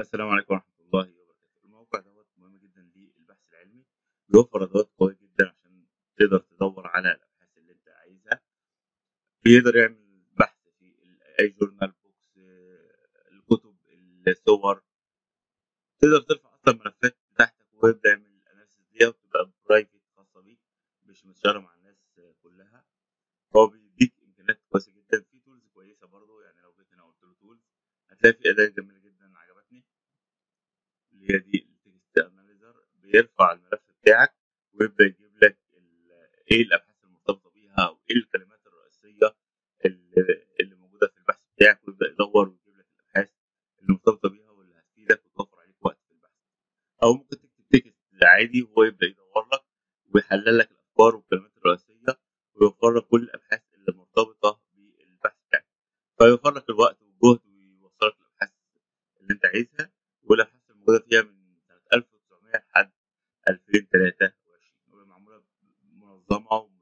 السلام عليكم ورحمة الله وبركاته. الموقع دوّة مهم جدًا للبحث العلمي، بيوفّر أدوات قوية جدًا عشان تقدر تدوّر على الأبحاث اللي أنت عايزها، بيقدر يعمل بحث في ال أي journal books الكتب، الصور، تقدر ترفع أصلًا ملفات بتاعتك ويبدأ يعمل الanalysis ديّة وتبقى private خاصة بيك، مش متشارة مع الناس كلّها، هو بيدّيك إمكانيات كويسة جدًا، في tools كويسة برضه، يعني لو جيت هنا وقُلت له tools هتلاقي في أداة جميلة جدًا عجبتني، اللي هي دي الtext analyzer بيرفع الملف بتاعك ويبدأ يجيب لك ال إيه الأبحاث المرتبطة بيها أو إيه الكلمات الرئيسية ال اللي موجودة في البحث بتاعك ويبدأ يدوّر ويجيب لك الأبحاث المرتبطة بيها واللي هتفيدك وتوفّر عليك وقت في البحث، أو ممكن تكتب text عادي وهو يبدأ يدوّر لك ويحلّل لك الأفكار والكلمات الرئيسية ويوفّر لك كل الأبحاث اللي مرتبطة بالبحث بتاعك، فيوفّر لك الوقت والجهد ويوصّلك للأبحاث اللي أنت عايزها، والأبحاث الموجودة فيها من سنة 1900 لحد 2023 ومعمولة منظّمة